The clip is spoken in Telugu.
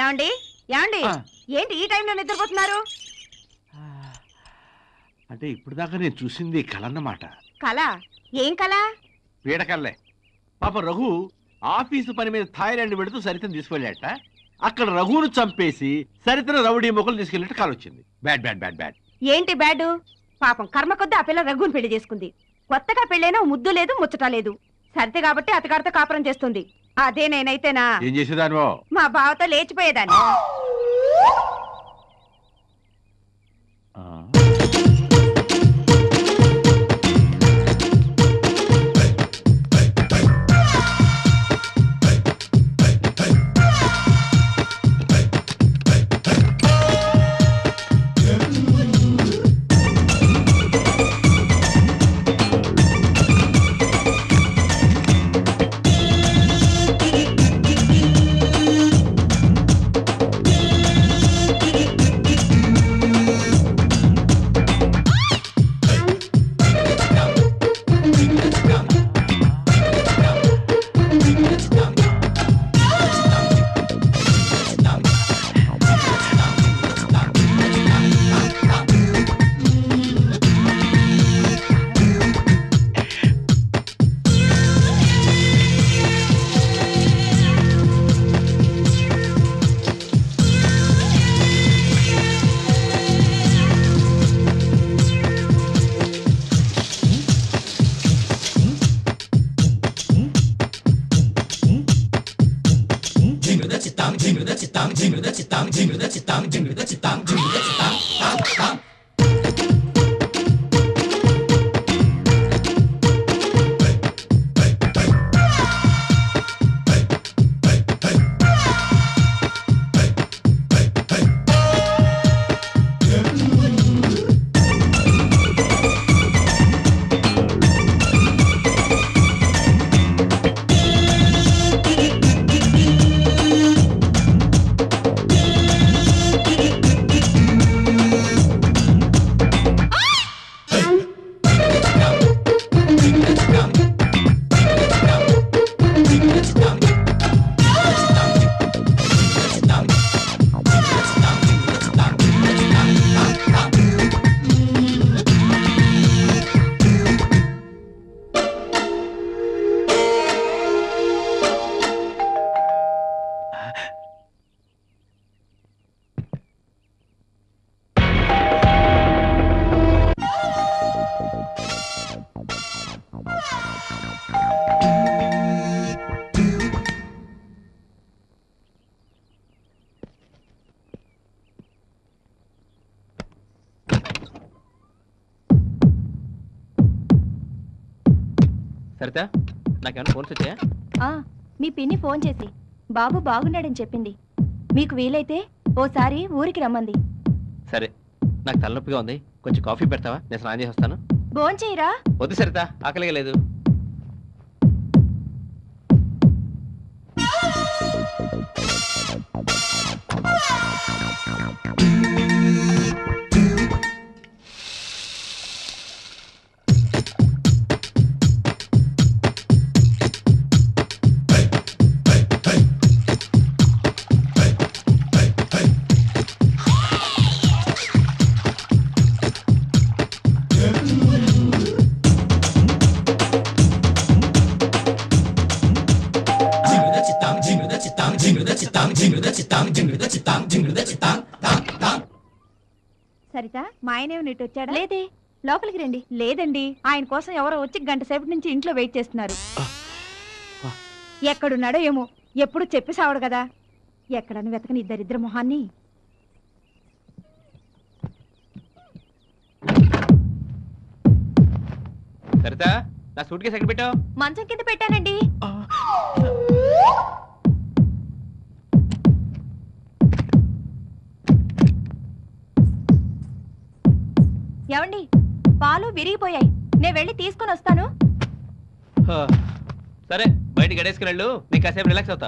ఏమండి ఏమండి ఆ. ఏంటి ఈ టైంలో నిద్రపోతున్నారు అంటే ఇప్పుడు దాకా నేను చూసింది కలన్నమాట కళ ఏం కళ పీడకల్లే పాప రఘు ఆఫీసు పని మీద థాయిలాండ్ పెడుతూ సరితను తీసుకెళ్ళాట అక్కడ రఘును చంపేసి సరితను రౌడీ మొక్కలు తీసుకెళ్ళినట్టు కాల్ వచ్చింది బ్యాడ్ బ్యాడ్ బ్యాడ్ బ్యాడ్ ఏంటి బ్యాడు పాపం కర్మ కొద్దీ ఆ పిల్ల రఘుని పెళ్లి చేసుకుంది కొత్తగా పెళ్ళైనా ముద్దు లేదు ముచ్చట లేదు సరితే కాబట్టి అతగాడితో కాపురం చేస్తుంది అదే నేనైతేనా ఏం చేసేదానివో మా బావతో లేచిపోయేదాన్ని ఆ. సరితా నాకేమైనా ఫోన్స్ వచ్చాయా ఆ, మీ పిన్ని ఫోన్ చేసి బాబు బాగున్నాడని చెప్పింది మీకు వీలైతే ఓసారి ఊరికి రమ్మంది సరే నాకు తలనొప్పిగా ఉంది కొంచెం కాఫీ పెడతావా నేను స్నానం చేసి వస్తాను భోంచేయరా వద్దు సరితా ఆకలిగా లేదు సరిత మా ఆయన ఏమి ఇటు వచ్చాడా లేదే లోపలికి రండి లేదండి ఆయన కోసం ఎవరో వచ్చి గంట సేపటి నుంచి ఇంట్లో వెయిట్ చేస్తున్నారు ఎక్కడున్నాడో ఏమో ఎప్పుడు చెప్పి సావడు కదా ఎక్కడని వెతకని ఇద్దరిద్దరు మొహాన్ని సరితా నా సూట్ కేసు ఎక్కడ పెట్టావు మంచం కింద పెట్టానండి ఏమండి పాలు విరిగిపోయాయి నేను వెళ్ళి తీసుకొని వస్తాను హా. సరే బయటికి గడేసుకుని వెళ్ళు నీకు కాసేపు రిలాక్స్ అవుతా